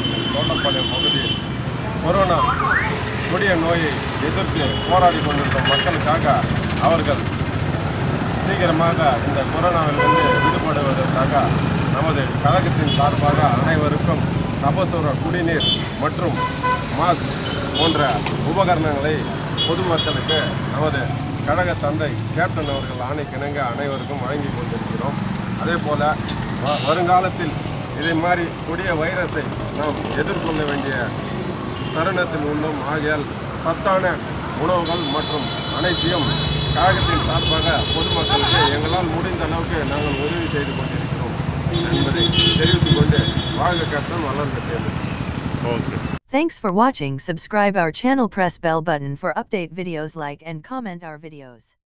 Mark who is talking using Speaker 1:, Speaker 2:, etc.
Speaker 1: மாவட்டத்தின் தோட்டப்பாளையம் பகுதியில் கொரோனா கொடிய நோயை எதிர்த்து போராடி கொண்டிருக்கும் மக்களுக்காக அவர்கள் சீக்கிரமாக இந்த கொரோனாவிலிருந்து விடுபடுவதற்காக நமது கழகத்தின் சார்பாக அனைவருக்கும் கபசுர குடிநீர் மற்றும் மாஸ்க் போன்ற உபகரணங்களை பொதுமக்களுக்கு நமது கழக தந்தை கேப்டன் அவர்கள் ஆணைக்கிணங்க அனைவருக்கும் வழங்கி கொண்டிருக்கிறோம் அதே போல வ- வருங்காலத்தில் இதை மாதிரி கொடிய வைரஸை நாம் எதிர்கொள்ள வேண்டிய தருணத்தில் உள்ளோம் ஆகையால் சத்தான உணவுகள் மற்றும் அனைத்தையும் கழகத்தின் சார்பாக பொதுமக்களுக்கு எங்களால் முடிந்த அளவுக்கு நாங்கள் உதவி செய்து கொண்டிருக்கிறோம் என்பதை தெரிவித்துக் கொண்டு வாழ்க கேப்டன் வளர்க
Speaker 2: okay
Speaker 3: Thanks for watching. Subscribe our channel, press bell button for update videos, like and comment our videos.